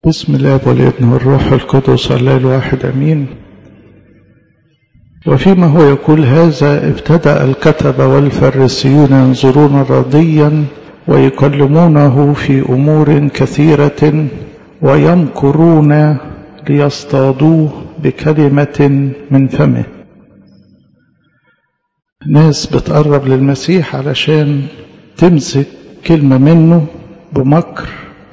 بسم الله والابن والروح القدس الله الواحد امين وفيما هو يقول هذا ابتدا الكتبه والفريسيون ينظرون راضيا ويكلمونه في امور كثيره ويمكرون ليصطادوه بكلمه من فمه ناس بتقرب للمسيح علشان تمسك كلمه منه بمكر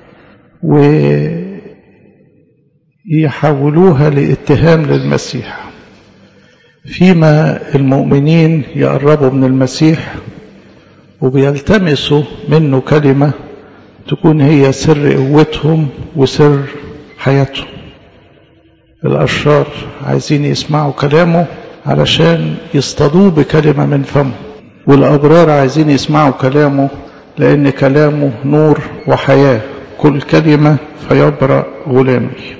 ويحولوها لاتهام للمسيح فيما المؤمنين يقربوا من المسيح وبيلتمسوا منه كلمة تكون هي سر قوتهم وسر حياتهم الأشرار عايزين يسمعوا كلامه علشان يصطادوه بكلمة من فمه والأبرار عايزين يسمعوا كلامه لأن كلامه نور وحياة كل كلمة فيبرأ غلامي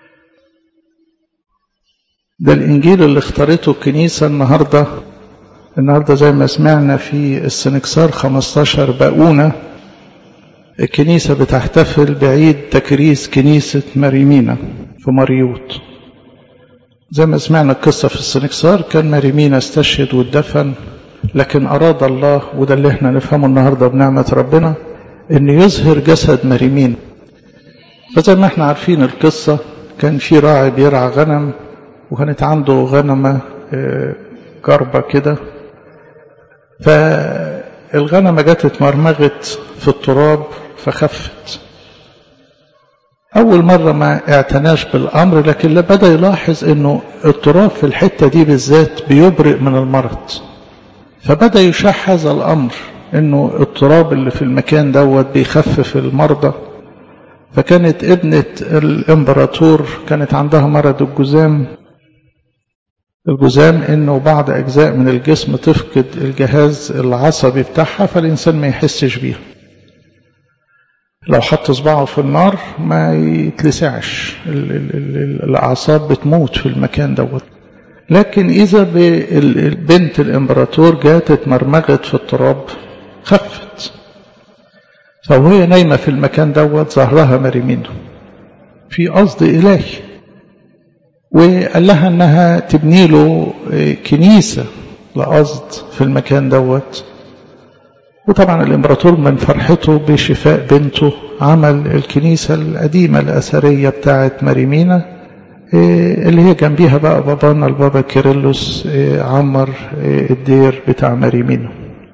ده الإنجيل اللي اختارته الكنيسة النهاردة النهاردة زي ما سمعنا في السنكسار 15 باقونة الكنيسة بتحتفل بعيد تكريس كنيسة مريمينا في مريوط زي ما سمعنا القصة في السنكسار كان مريمينا استشهد واتدفن لكن أراد الله وده اللي احنا نفهمه النهاردة بنعمة ربنا ان يظهر جسد مريمين فزي ما احنا عارفين القصة كان في راعي بيرعى غنم وكانت عنده غنمة جربة كده فالغنمة جت اتمرمغت في التراب فخفت أول مرة ما اعتناش بالأمر لكن بدأ يلاحظ أنه التراب في الحتة دي بالذات بيبرئ من المرض فبدأ يشح هذا الأمر انه التراب اللي في المكان دوت بيخفف المرضى فكانت ابنة الامبراطور كانت عندها مرض الجذام الجذام انه بعض اجزاء من الجسم تفقد الجهاز العصبي بتاعها فالانسان ما يحسش بيها لو حط صباعه في النار ما يتلسعش الاعصاب بتموت في المكان دوت لكن اذا بنت الامبراطور جات اتمرمغت في التراب خفت فوهي نايمة في المكان دوت ظهرها مريمينه في قصد إلهي وقال لها انها تبني له كنيسة لقصد في المكان دوت وطبعا الامبراطور من فرحته بشفاء بنته عمل الكنيسة القديمة الأثرية بتاعة مريمينا اللي هي جنبيها بقى بابانا البابا كيرلس عمر الدير بتاع مريمينو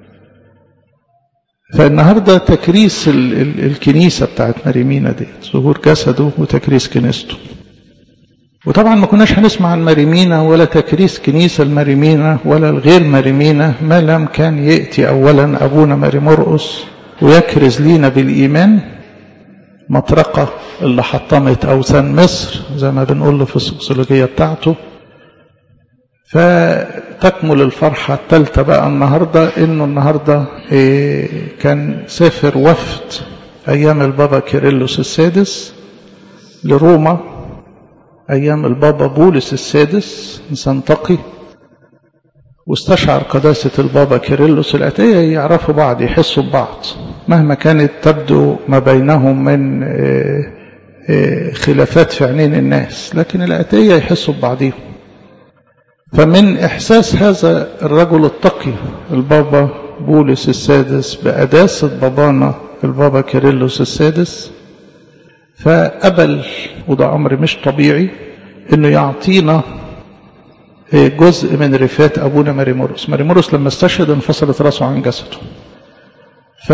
فالنهاردة تكريس الكنيسة بتاعت مريمينا دي ظهور جسده وتكريس كنيسته وطبعا ما كناش هنسمع عن مريمينا ولا تكريس كنيسة المريمينا ولا الغير مريمينا ما لم كان يأتي أولا أبونا ماري مرقس ويكرز لينا بالإيمان مطرقة اللي حطمت أوثان مصر زي ما بنقول له في السوسيولوجية بتاعته فتكمل الفرحة الثالثة بقى النهاردة إنه النهاردة إيه كان سافر وفد أيام البابا كيرلس السادس لروما أيام البابا بولس السادس إنسان تقي واستشعر قداسة البابا كيرلس الأتية يعرفوا بعض يحسوا ببعض مهما كانت تبدو ما بينهم من إيه إيه خلافات في عينين الناس لكن الأتية يحسوا ببعضهم فمن إحساس هذا الرجل التقي البابا بولس السادس بأداسة بابانا البابا كيرلس السادس فقبل وده أمر مش طبيعي إنه يعطينا جزء من رفات أبونا ماريموروس ماريموروس لما استشهد انفصلت راسه عن جسده ف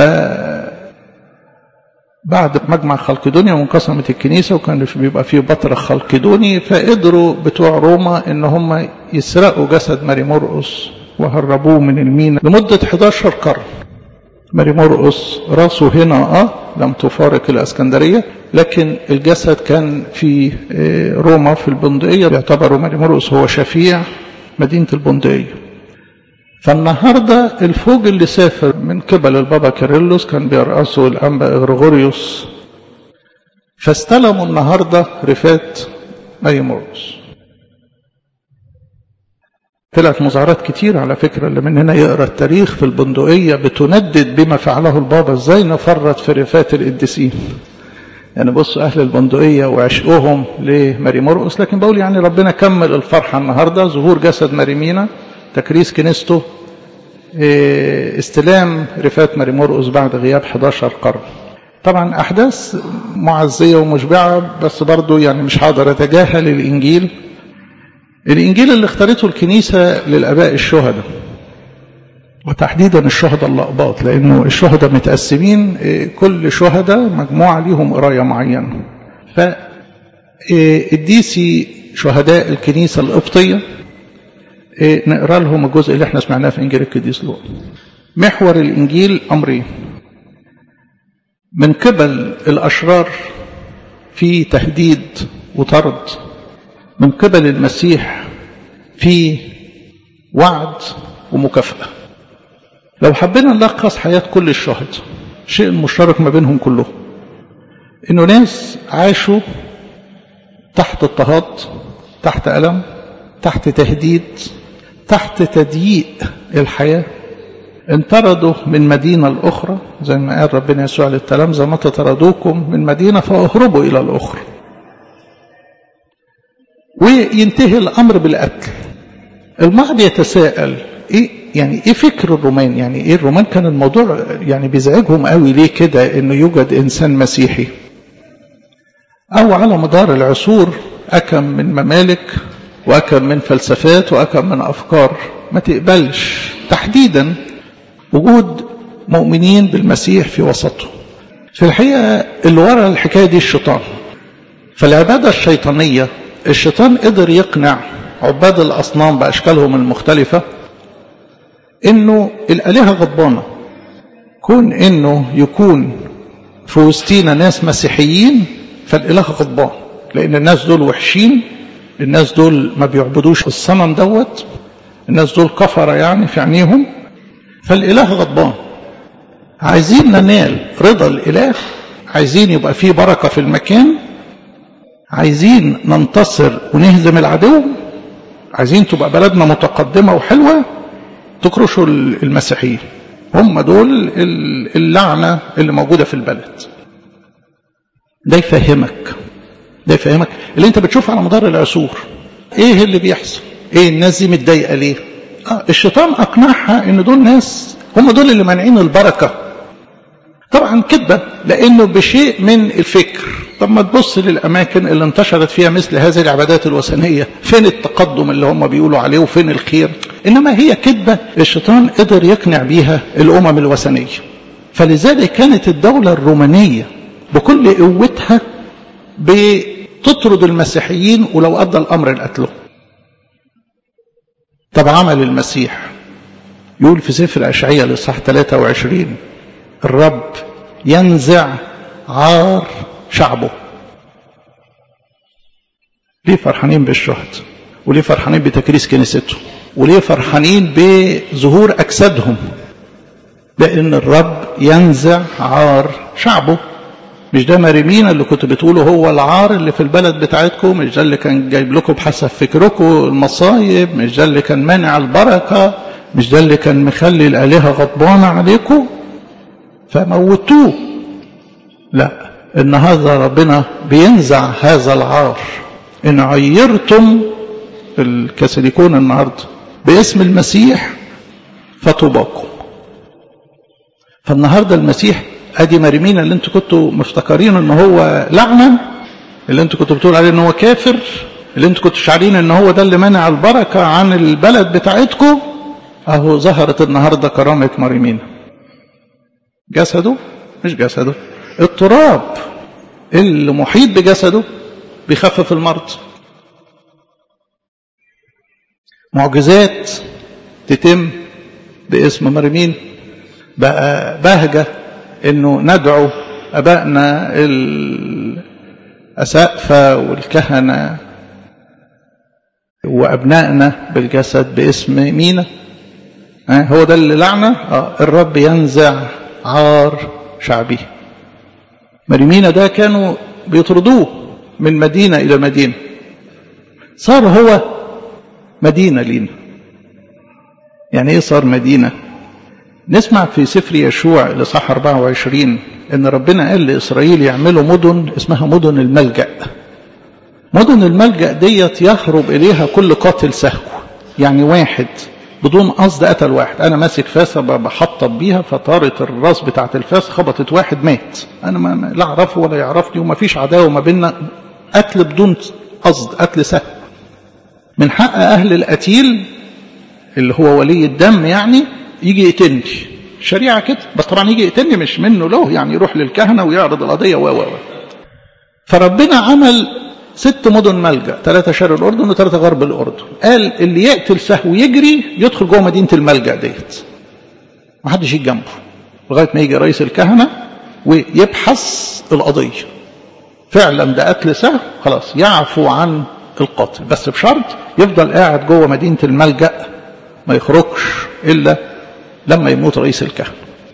بعد مجمع خلقدونيا وانقسمت الكنيسة وكان بيبقى فيه بطرك خلقدوني فقدروا بتوع روما ان هم يسرقوا جسد ماري مرقس وهربوه من المينا لمدة 11 قرن ماري مرقس راسه هنا اه لم تفارق الاسكندرية لكن الجسد كان في روما في البندقية بيعتبروا ماري مرقس هو شفيع مدينة البندقية فالنهاردة الفوج اللي سافر من قبل البابا كيرلس كان بيرأسه الأنبا إغريغوريوس فاستلموا النهاردة رفات ماري مرقس طلعت مظاهرات كتير على فكرة اللي من هنا يقرأ التاريخ في البندقية بتندد بما فعله البابا ازاي نفرط في رفات القديسين يعني بصوا أهل البندقية وعشقهم لماري مرقس لكن بقول يعني ربنا كمل الفرحة النهاردة ظهور جسد ماريمينا تكريس كنيسته استلام رفات ماري مرقس بعد غياب 11 قرن طبعا أحداث معزية ومشبعة بس برضو يعني مش هقدر أتجاهل الإنجيل الإنجيل اللي اختارته الكنيسة للآباء الشهداء وتحديدا الشهداء الأقباط لأنه الشهداء متقسمين كل شهداء مجموعة ليهم قراية معينة فالديسي شهداء الكنيسة القبطية نقرأ لهم الجزء اللي احنا سمعناه في إنجيل القديس لوقا محور الإنجيل أمرين من قبل الأشرار في تهديد وطرد من قبل المسيح في وعد ومكافأة لو حبينا نلخص حياة كل الشهداء شيء مشترك ما بينهم كلهم انه ناس عاشوا تحت اضطهاد تحت ألم تحت تهديد تحت تضييق الحياة انطردوا من مدينة الأخرى زي ما قال ربنا يسوع للتلامذة متى طردوكم من مدينة فاهربوا إلى الأخرى وينتهي الأمر بالقتل البعض يتساءل إيه يعني إيه فكر الرومان يعني إيه الرومان كان الموضوع يعني بيزعجهم قوي ليه كده إنه يوجد إنسان مسيحي أو على مدار العصور أكم من ممالك وأكم من فلسفات وأكم من أفكار ما تقبلش تحديدا وجود مؤمنين بالمسيح في وسطه في الحقيقة اللي ورا الحكاية دي الشيطان فالعبادة الشيطانية الشيطان قدر يقنع عباد الأصنام بأشكالهم المختلفة إنه الآلهة غضبانة كون إنه يكون في وسطينا ناس مسيحيين فالإله غضبان لأن الناس دول وحشين الناس دول ما بيعبدوش الصنم دوت الناس دول كفرة يعني في عينيهم فالإله غضبان عايزين ننال رضا الإله عايزين يبقى فيه بركة في المكان عايزين ننتصر ونهزم العدو عايزين تبقى بلدنا متقدمة وحلوة تكرشوا المسيحيين هم دول اللعنة اللي موجودة في البلد ده يفهمك ده يفهمك اللي انت بتشوف على مدار العصور ايه اللي بيحصل ايه الناس دي متضايقه ليه آه الشيطان اقنعها ان دول ناس هم دول اللي مانعين البركه طبعا كذبه لانه بشيء من الفكر طب ما تبص للاماكن اللي انتشرت فيها مثل هذه العبادات الوثنيه فين التقدم اللي هم بيقولوا عليه وفين الخير انما هي كذبه الشيطان قدر يقنع بيها الامم الوثنيه فلذلك كانت الدوله الرومانيه بكل قوتها بتطرد المسيحيين ولو ادى الامر لقتلهم طب عمل المسيح يقول في سفر أشعية لصح 23 الرب ينزع عار شعبه ليه فرحانين بالشهد وليه فرحانين بتكريس كنيسته وليه فرحانين بظهور أجسادهم لأن الرب ينزع عار شعبه مش ده مريمين اللي كنت بتقولوا هو العار اللي في البلد بتاعتكم مش ده اللي كان جايب لكم بحسب فكركم المصايب مش ده اللي كان مانع البركة مش ده اللي كان مخلي الآلهة غضبانة عليكم فموتوه لا إن هذا ربنا بينزع هذا العار إن عيرتم الكاثوليكون النهارده باسم المسيح فطوباكم فالنهارده المسيح ادي مريمين اللي انتوا كنتوا مفتكرين ان هو لعنه اللي انتوا كنتوا بتقولوا عليه ان هو كافر اللي انتوا كنتوا شعارين ان هو ده اللي منع البركه عن البلد بتاعتكم اهو ظهرت النهارده كرامه مريمين جسده مش جسده التراب اللي محيط بجسده بيخفف المرض معجزات تتم باسم مريمين بقى بهجة انه ندعو ابائنا الاسقفة والكهنة وابنائنا بالجسد باسم مينا هو ده اللي لعنة آه الرب ينزع عار شعبه مريمينا ده كانوا بيطردوه من مدينة إلى مدينة صار هو مدينة لينا يعني إيه صار مدينة نسمع في سفر يشوع لصح 24 ان ربنا قال لاسرائيل يعملوا مدن اسمها مدن الملجأ مدن الملجأ ديت يهرب اليها كل قاتل سهو يعني واحد بدون قصد قتل واحد انا ماسك فاسه بحطب بيها فطارت الراس بتاعت الفاس خبطت واحد مات انا ما لا اعرفه ولا يعرفني وما فيش عداوه ما بيننا قتل بدون قصد قتل سهو من حق اهل القتيل اللي هو ولي الدم يعني يجي يقتلني شريعه كده بس طبعا يجي يقتلني مش منه له يعني يروح للكهنه ويعرض القضيه و و فربنا عمل ست مدن ملجا ثلاثة شرق الأردن وثلاثة غرب الأردن قال اللي يقتل سهو يجري يدخل جوه مدينة الملجأ ديت ما حدش يجي جنبه لغاية ما يجي رئيس الكهنة ويبحث القضية فعلا ده قتل سهو خلاص يعفو عن القاتل بس بشرط يفضل قاعد جوه مدينة الملجأ ما يخرجش إلا لما يموت رئيس الكهنة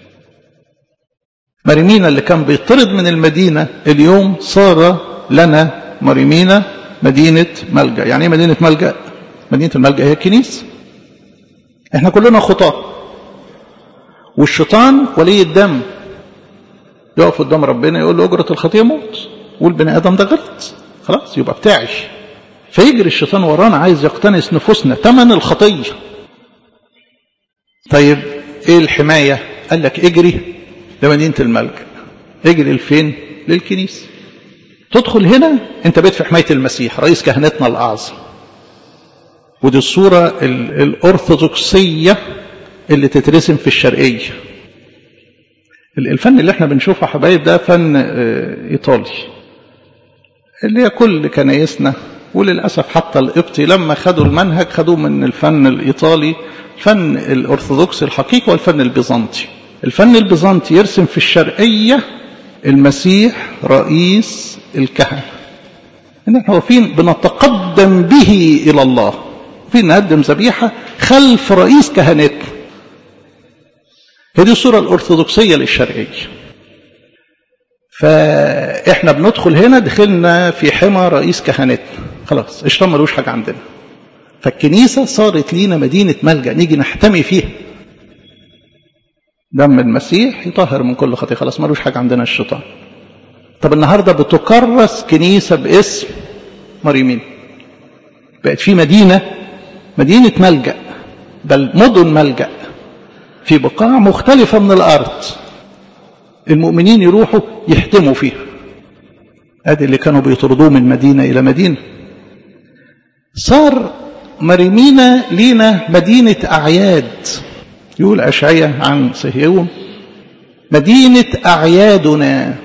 مريمينا اللي كان بيطرد من المدينة اليوم صار لنا مريمينا مدينة ملجأ يعني ايه مدينة ملجأ مدينة الملجأ هي الكنيسة احنا كلنا خطاة والشيطان ولي الدم يقف قدام ربنا يقول له اجرة الخطية موت والبني ادم ده غلط خلاص يبقى بتاعي فيجري الشيطان ورانا عايز يقتنص نفوسنا ثمن الخطية طيب ايه الحماية قال لك اجري لمدينة الملجأ اجري لفين للكنيسة تدخل هنا انت بقيت في حماية المسيح رئيس كهنتنا الأعظم ودي الصورة الأرثوذكسية اللي تترسم في الشرقية الفن اللي احنا بنشوفه حبايب ده فن إيطالي اللي هي كل كنايسنا وللأسف حتى القبطي لما خدوا المنهج خدوه من الفن الإيطالي الفن الأرثوذكسي الحقيقي والفن البيزنطي الفن البيزنطي يرسم في الشرقية المسيح رئيس الكهنة ان احنا واقفين بنتقدم به الى الله في نقدم ذبيحة خلف رئيس كهنتنا هذه الصورة الأرثوذكسية للشرقية فإحنا بندخل هنا دخلنا في حمى رئيس كهنتنا خلاص الشيطان ملوش حاجة عندنا فالكنيسة صارت لينا مدينة ملجأ نيجي نحتمي فيها دم المسيح يطهر من كل خطيئة خلاص ملوش حاجة عندنا الشيطان طب النهاردة بتكرس كنيسة باسم مريمين بقت في مدينة مدينة ملجأ بل مدن ملجأ في بقاع مختلفة من الأرض المؤمنين يروحوا يحتموا فيها ادي اللي كانوا بيطردوه من مدينة إلى مدينة صار مريمينا لينا مدينة أعياد يقول أشعية عن صهيون مدينة أعيادنا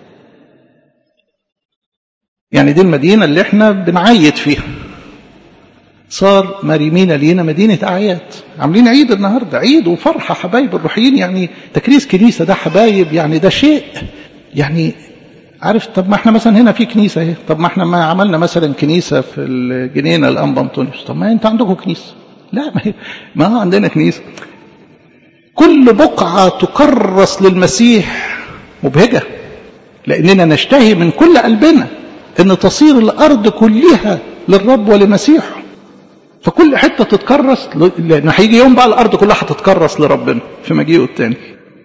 يعني دي المدينة اللي احنا بنعيد فيها صار مريمينا لينا مدينة أعياد عاملين عيد النهاردة عيد وفرحة حبايب الروحيين يعني تكريس كنيسة ده حبايب يعني ده شيء يعني عارف طب ما احنا مثلا هنا في كنيسة اهي طب ما احنا ما عملنا مثلا كنيسة في الجنينة الأنبا أنطونيوس طب ما انت عندكم كنيسة لا ما, هي ما عندنا كنيسة كل بقعة تكرس للمسيح مبهجة لأننا نشتهي من كل قلبنا أن تصير الأرض كلها للرب ولمسيحه فكل حتة تتكرس لأن هيجي يوم بقى الأرض كلها هتتكرس لربنا في مجيئه التاني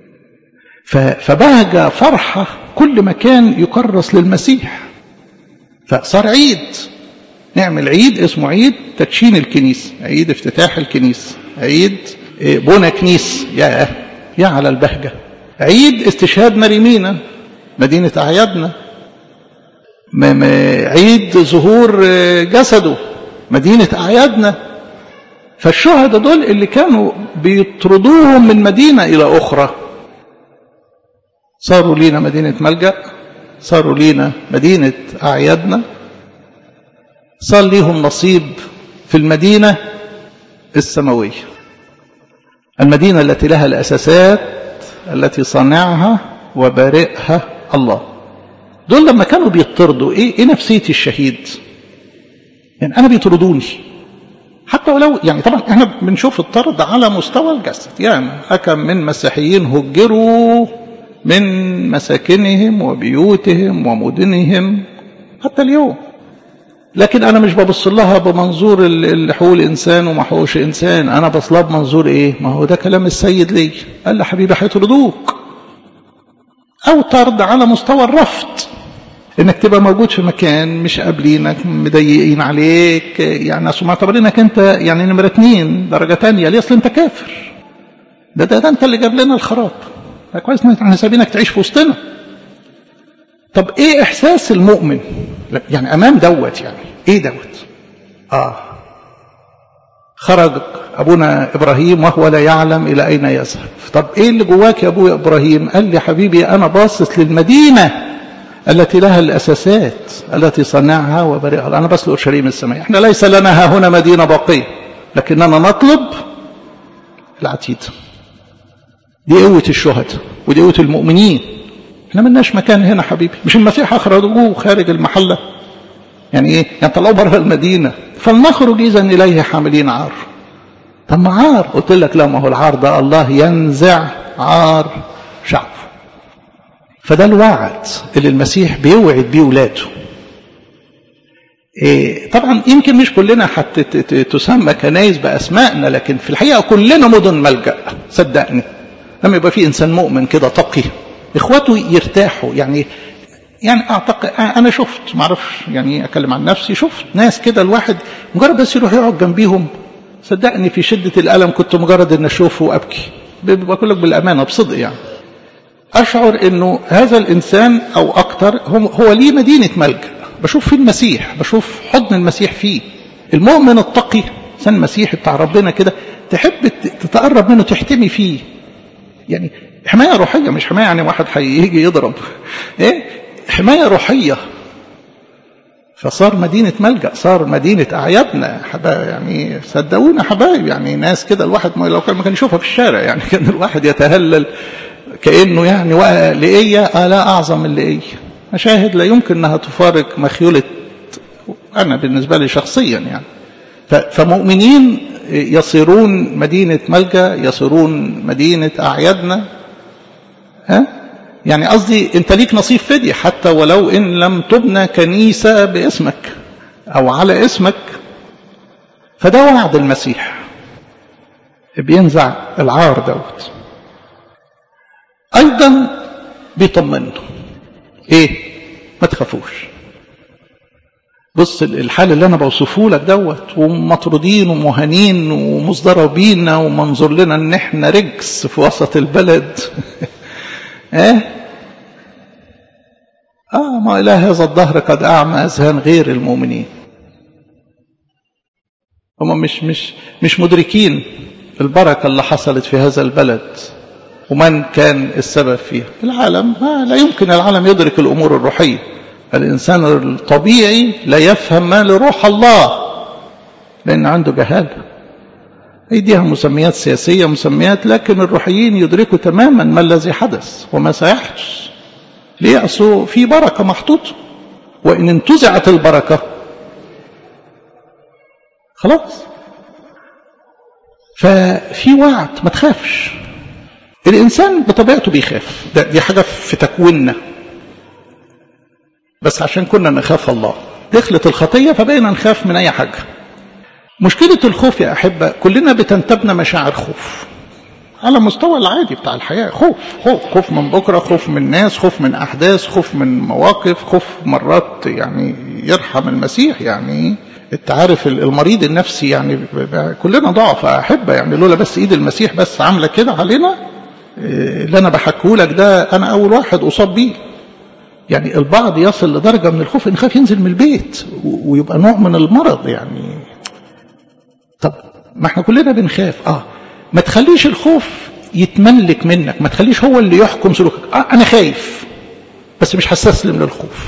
فبهجة فرحة كل مكان يكرس للمسيح فصار عيد نعمل عيد اسمه عيد تدشين الكنيسة عيد افتتاح الكنيسة عيد بنى كنيس يا يا على البهجة عيد استشهاد مريمينا مدينة أعيادنا عيد ظهور جسده مدينة أعيادنا فالشهداء دول اللي كانوا بيطردوهم من مدينة إلى أخرى صاروا لينا مدينة ملجأ صاروا لينا مدينة أعيادنا صار ليهم نصيب في المدينة السماوية المدينة التي لها الأساسات التي صنعها وبارئها الله دول لما كانوا بيطردوا ايه, إيه نفسية الشهيد يعني انا بيطردوني حتى ولو يعني طبعا احنا بنشوف الطرد على مستوى الجسد يعني أكم من مسيحيين هجروا من مساكنهم وبيوتهم ومدنهم حتى اليوم لكن انا مش ببص لها بمنظور اللي حقوق الانسان وما حقوقش انسان انا بصلها بمنظور ايه ما هو ده كلام السيد لي قال لي حبيبي هيطردوك او طرد على مستوى الرفض انك تبقى موجود في مكان مش قابلينك مضيقين عليك يعني اصل معتبرينك انت يعني نمره اتنين درجه تانية ليه اصل انت كافر ده, ده ده انت اللي جاب لنا الخراب ده كويس ان احنا سايبينك تعيش في وسطنا طب ايه احساس المؤمن يعني امام دوت يعني ايه دوت اه خرج ابونا ابراهيم وهو لا يعلم الى اين يذهب طب ايه اللي جواك يا ابويا ابراهيم قال لي حبيبي انا باصص للمدينه التي لها الاساسات التي صنعها وبرئها انا بس اورشليم السماء احنا ليس لنا ها هنا مدينه باقيه لكننا نطلب العتيد دي قوه الشهداء ودي قوه المؤمنين احنا ملناش مكان هنا حبيبي مش المسيح اخرجوه خارج المحله يعني ايه يعني طلعوا بره المدينه فلنخرج اذا اليه حاملين عار طب ما عار قلت لك لا ما هو العار ده الله ينزع عار شعبه فده الوعد اللي المسيح بيوعد بيه ولاده إيه طبعا يمكن مش كلنا حتى تسمى كنايس باسمائنا لكن في الحقيقه كلنا مدن ملجا صدقني لما يبقى في انسان مؤمن كده تقي اخواته يرتاحوا يعني يعني اعتقد انا شفت ما اعرفش يعني اتكلم عن نفسي شفت ناس كده الواحد مجرد بس يروح يقعد جنبيهم صدقني في شده الالم كنت مجرد ان اشوفه وابكي بقول لك بالامانه بصدق يعني اشعر انه هذا الانسان او اكتر هو, هو ليه مدينه ملجا بشوف فيه المسيح بشوف حضن المسيح فيه المؤمن التقي انسان مسيحي بتاع ربنا كده تحب تتقرب منه تحتمي فيه يعني حمايه روحيه مش حمايه يعني واحد هيجي يضرب ايه حمايه روحيه فصار مدينة ملجأ صار مدينة أعيادنا حبايب يعني صدقونا حبايب يعني ناس كده الواحد لو كان ما كان يشوفها في الشارع يعني كان الواحد يتهلل كأنه يعني لقية آه لا أعظم من لقية مشاهد لا يمكن أنها تفارق مخيولة أنا بالنسبة لي شخصيا يعني فمؤمنين يصيرون مدينة ملجأ يصيرون مدينة أعيادنا ها يعني قصدي أنت ليك نصيب فدية حتى ولو إن لم تبنى كنيسة باسمك أو على اسمك فده وعد المسيح بينزع العار دوت ايضا بيطمنه ايه ما تخافوش بص الحال اللي انا بوصفه لك دوت ومطرودين ومهانين ومزدربين ومنظور لنا ان احنا رجس في وسط البلد ايه اه ما الى هذا الظهر قد اعمى اذهان غير المؤمنين هم مش مش مش مدركين البركه اللي حصلت في هذا البلد ومن كان السبب فيها العالم ما لا يمكن العالم يدرك الأمور الروحية الإنسان الطبيعي لا يفهم ما لروح الله لأن عنده جهالة يديها مسميات سياسية مسميات لكن الروحيين يدركوا تماما ما الذي حدث وما سيحدث ليه أصله في بركة محطوطة وإن انتزعت البركة خلاص ففي وعد ما تخافش الإنسان بطبيعته بيخاف ده دي حاجة في تكويننا بس عشان كنا نخاف الله دخلت الخطية فبقينا نخاف من أي حاجة مشكلة الخوف يا أحبة كلنا بتنتابنا مشاعر خوف على مستوى العادي بتاع الحياة خوف خوف خوف من بكرة خوف من ناس خوف من أحداث خوف من مواقف خوف مرات يعني يرحم المسيح يعني انت عارف المريض النفسي يعني كلنا ضعف أحبة يعني لولا بس إيد المسيح بس عاملة كده علينا اللي أنا بحكيه لك ده أنا أول واحد أصاب بيه يعني البعض يصل لدرجة من الخوف إن خاف ينزل من البيت ويبقى نوع من المرض يعني طب ما احنا كلنا بنخاف اه ما تخليش الخوف يتملك منك ما تخليش هو اللي يحكم سلوكك آه انا خايف بس مش هستسلم للخوف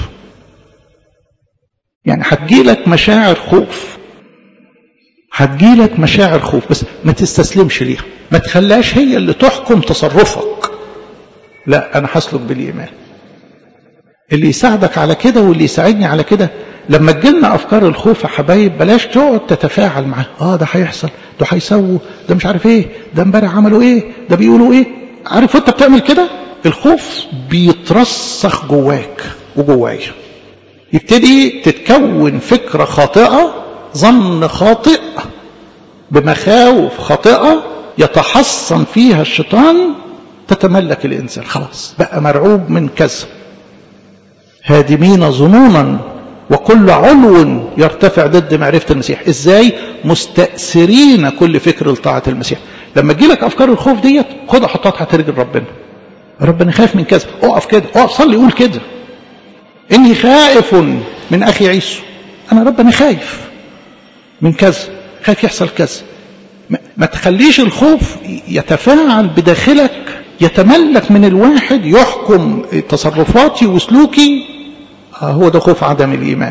يعني هتجيلك مشاعر خوف هتجيلك مشاعر خوف بس ما تستسلمش ليها ما تخليهاش هي اللي تحكم تصرفك لا انا هسلك بالايمان اللي يساعدك على كده واللي يساعدني على كده لما تجيلنا افكار الخوف يا حبايب بلاش تقعد تتفاعل معاه اه ده هيحصل ده هيسووا ده مش عارف ايه ده امبارح عملوا ايه ده بيقولوا ايه عارف وانت بتعمل كده الخوف بيترسخ جواك وجوايا يبتدي تتكلم بيكون فكرة خاطئة ظن خاطئ بمخاوف خاطئة يتحصن فيها الشيطان تتملك الإنسان خلاص بقى مرعوب من كذا هادمين ظنونا وكل علو يرتفع ضد معرفة المسيح ازاي مستأثرين كل فكر لطاعة المسيح لما تجيلك افكار الخوف ديت خدها حطها تحت رجل ربنا ربنا خايف من كذا اقف كده اقف صلي قول كده اني خائف من اخي عيسو انا ربنا خايف من كذا خايف يحصل كذا ما تخليش الخوف يتفاعل بداخلك يتملك من الواحد يحكم تصرفاتي وسلوكي هو ده خوف عدم الإيمان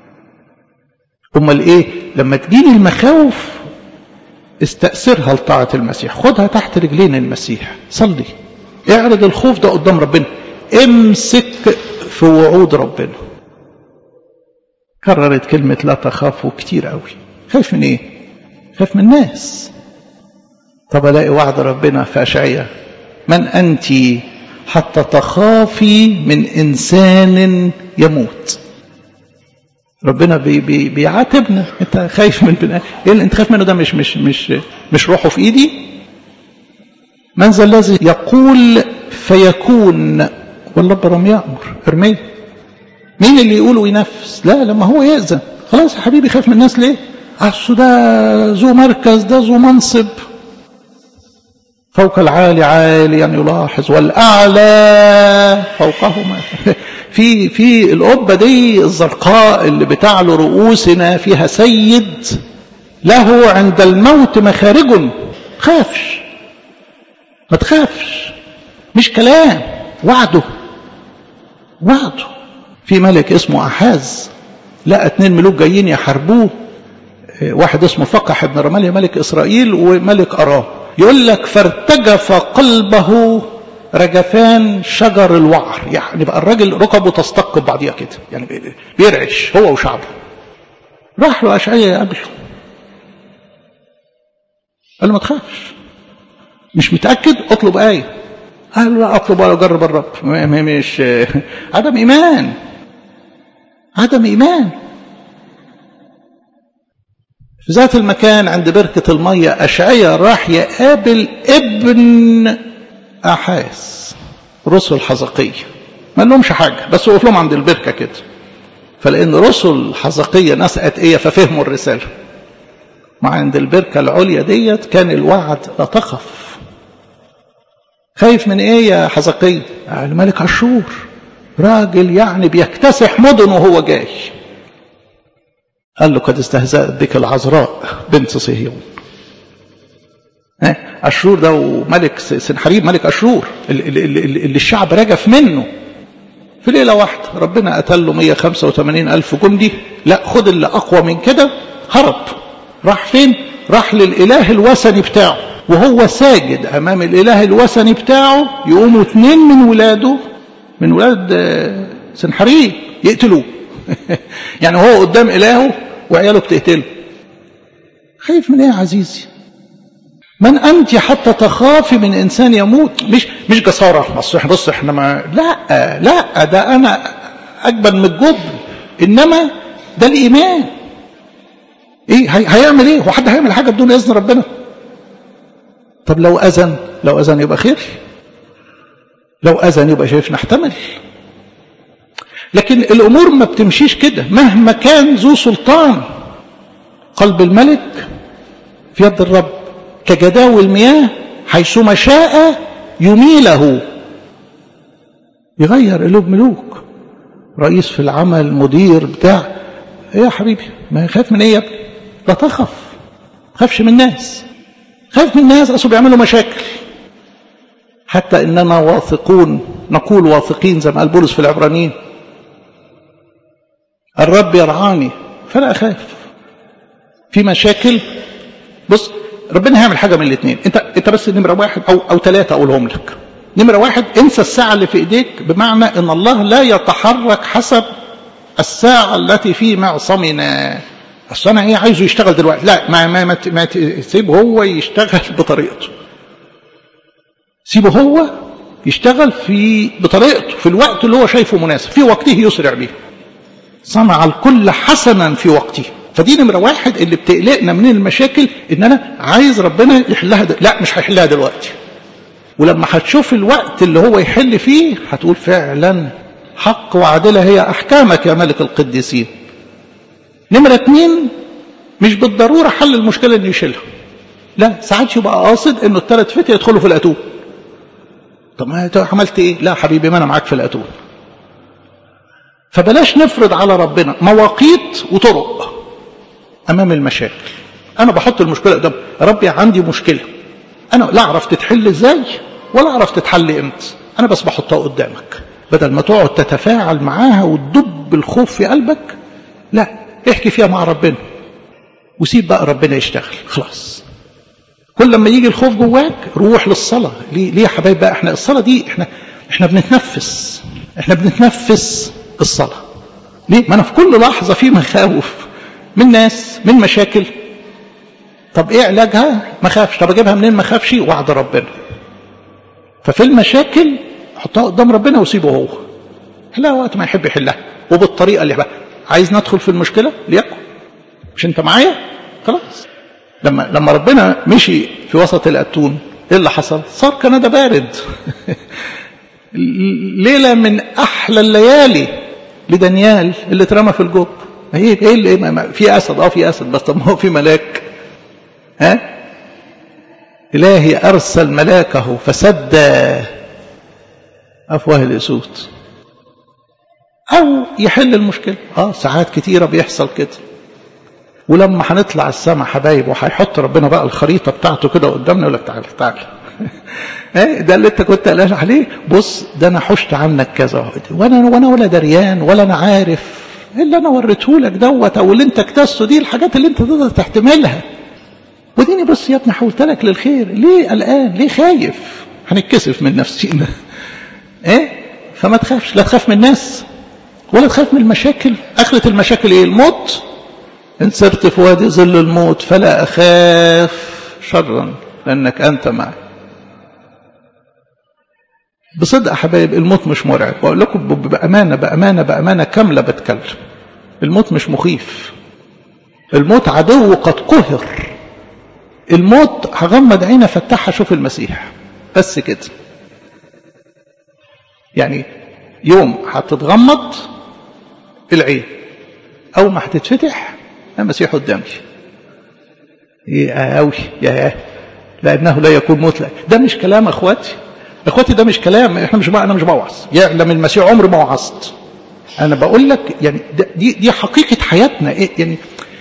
أمال إيه لما تجيني المخاوف استأثرها لطاعة المسيح خدها تحت رجلين المسيح صلي اعرض الخوف ده قدام ربنا امسك في وعود ربنا كررت كلمة لا تخافوا كتير قوي خايف من ايه خايف من الناس طب الاقي وعد ربنا في اشعياء من انت حتى تخافي من انسان يموت ربنا بي بي بيعاتبنا انت خايف من بناء ايه اللي انت خايف منه ده مش مش مش مش روحه في ايدي من ذا الذي يقول فيكون والرب لم يامر ارميه مين اللي يقول وينفذ لا لما هو يأذن خلاص يا حبيبي خايف من الناس ليه اصل ده ذو مركز ده ذو منصب فوق العالي عاليا يلاحظ والاعلى فوقهما في في القبه دي الزرقاء اللي بتعلو رؤوسنا فيها سيد له عند الموت مخارج خافش ما تخافش مش كلام وعده وعده في ملك اسمه احاز لقى اتنين ملوك جايين يحاربوه واحد اسمه فقح ابن رماليا ملك اسرائيل وملك اراه يقول لك فارتجف قلبه رجفان شجر الوعر يعني بقى الراجل ركبه تستق بعضيها كده يعني بيرعش هو وشعبه راح له اشعياء يقابله قال له ما تخافش مش متاكد اطلب ايه قال له لا اطلب ولا اجرب الرب مش عدم ايمان عدم ايمان في ذات المكان عند بركة المية أشعية راح يقابل ابن أحاس رسل حزقية ما لهمش حاجة بس وقف لهم عند البركة كده فلأن رسل حزقية ناس أتقية ففهموا الرسالة مع عند البركة العليا ديت كان الوعد لا تخف خايف من ايه يا حزقية الملك عاشور راجل يعني بيكتسح مدن وهو جاي قال له قد استهزأت بك العذراء بنت صهيون أشور ده وملك سنحريب ملك أشور اللي, اللي, اللي الشعب رجف منه في ليلة واحدة ربنا قتل له 185 ألف جندي لا خد اللي أقوى من كده هرب راح فين راح للإله الوثني بتاعه وهو ساجد أمام الإله الوثني بتاعه يقوموا اثنين من ولاده من ولاد سنحريب يقتلوه يعني هو قدام إلهه وعياله بتقتله خايف من ايه يا عزيزي من انت حتى تخافي من انسان يموت مش مش جساره بص بص احنا ما لا لا ده انا اجبن من الجبن انما ده الايمان ايه هي هيعمل ايه هو حد هيعمل حاجه بدون اذن ربنا طب لو اذن لو اذن يبقى خير لو اذن يبقى شايف نحتمل لكن الامور ما بتمشيش كده مهما كان ذو سلطان قلب الملك في يد الرب كجداول المياه حيثما شاء يميله يغير قلوب ملوك رئيس في العمل مدير بتاع ايه يا حبيبي ما يخاف من ايه يا ابني لا تخف خافش من الناس خاف من الناس اصل بيعملوا مشاكل حتى اننا واثقون نقول واثقين زي ما قال بولس في العبرانيين الرب يرعاني فلا اخاف في مشاكل بص ربنا هيعمل حاجه من الاثنين انت انت بس نمره واحد او او ثلاثه اقولهم لك نمره واحد انسى الساعه اللي في ايديك بمعنى ان الله لا يتحرك حسب الساعه التي في معصمنا اصل انا ايه عايزه يشتغل دلوقتي لا ما ما ما, ما سيبه هو يشتغل بطريقته سيبه هو يشتغل في بطريقته في الوقت اللي هو شايفه مناسب في وقته يسرع به صنع الكل حسنا في وقته فدي نمرة واحد اللي بتقلقنا من المشاكل ان انا عايز ربنا يحلها دل... لا مش هيحلها دلوقتي ولما هتشوف الوقت اللي هو يحل فيه هتقول فعلا حق وعدلة هي احكامك يا ملك القديسين نمرة اتنين مش بالضرورة حل المشكلة انه يشيلها لا ساعات يبقى قاصد انه الثلاث فتية يدخلوا في الاتون طب ما عملت ايه لا حبيبي ما انا معاك في الاتون فبلاش نفرض على ربنا مواقيت وطرق امام المشاكل انا بحط المشكله قدام ربي عندي مشكله انا لا اعرف تتحل ازاي ولا اعرف تتحل امتى انا بس بحطها قدامك بدل ما تقعد تتفاعل معاها وتدب الخوف في قلبك لا احكي فيها مع ربنا وسيب بقى ربنا يشتغل خلاص كل لما يجي الخوف جواك روح للصلاة ليه, ليه يا حبايب بقى احنا الصلاة دي احنا احنا بنتنفس احنا بنتنفس الصلاة ليه ما انا في كل لحظة في مخاوف من ناس من مشاكل طب ايه علاجها ما خافش طب اجيبها منين ما خافش وعد ربنا ففي المشاكل حطها قدام ربنا وسيبه هو حلها وقت ما يحب يحلها وبالطريقة اللي بقى عايز ندخل في المشكلة ليكن مش انت معايا خلاص لما لما ربنا مشي في وسط الاتون ايه اللي حصل صار كندا بارد ليله من احلى الليالي لدانيال اللي اترمى في الجب ايه ايه اللي في اسد اه في اسد بس طب ما هو في ملاك ها الهي ارسل ملاكه فسد افواه الاسود او يحل المشكله اه ساعات كتيره بيحصل كده ولما هنطلع السما حبايب وهيحط ربنا بقى الخريطه بتاعته كده قدامنا يقول لك تعالى تعالى ايه ده اللي انت كنت قلقان عليه بص ده انا حشت عنك كذا وانا وانا ولا دريان ولا انا عارف اللي انا وريته لك دوت او اللي انت اكتسته دي الحاجات اللي انت تقدر تحتملها وديني بص يا ابني حولت لك للخير ليه قلقان ليه خايف هنتكسف من نفسينا ايه فما تخافش لا تخاف من الناس ولا تخاف من المشاكل اخره المشاكل ايه الموت إن سرت في وادي ظل الموت فلا أخاف شرا لأنك أنت معي بصدق حبايب الموت مش مرعب بقول لكم بأمانة بأمانة بأمانة كاملة بتكلم الموت مش مخيف الموت عدو قد قهر الموت هغمض عيني افتحها اشوف المسيح بس كده يعني يوم هتتغمض العين اول ما هتتفتح المسيح قدامي يا قوي يا لانه لا يكون مطلق ده مش كلام اخواتي اخواتي ده مش كلام احنا مش بقى انا مش بوعظ يعلم المسيح عمري ما وعظت انا بقول لك يعني دي دي حقيقه حياتنا إيه يعني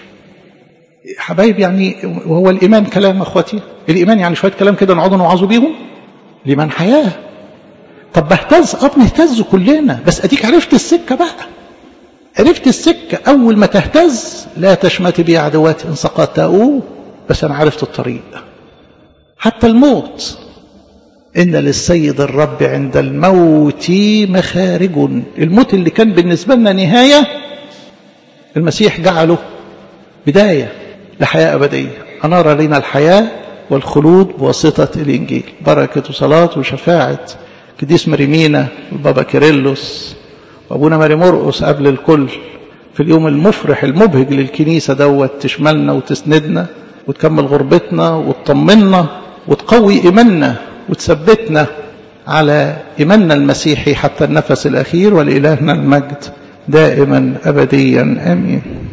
حبايب يعني وهو الايمان كلام اخواتي الايمان يعني شويه كلام كده نقعد نوعظوا بيهم الايمان حياه طب بهتز اه بنهتز كلنا بس اديك عرفت السكه بقى عرفت السكة أول ما تهتز لا تشمت بي عدواتي إن سقطت أوه بس أنا عرفت الطريق حتى الموت إن للسيد الرب عند الموت مخارج الموت اللي كان بالنسبة لنا نهاية المسيح جعله بداية لحياة أبدية أنار لنا الحياة والخلود بواسطة الإنجيل بركة صلاة وشفاعة قديس مريمينا والبابا كيرلس وابونا ماري مرقس قبل الكل في اليوم المفرح المبهج للكنيسة دوت تشملنا وتسندنا وتكمل غربتنا وتطمنا وتقوي إيماننا وتثبتنا على إيماننا المسيحي حتى النفس الأخير ولإلهنا المجد دائما أبديا آمين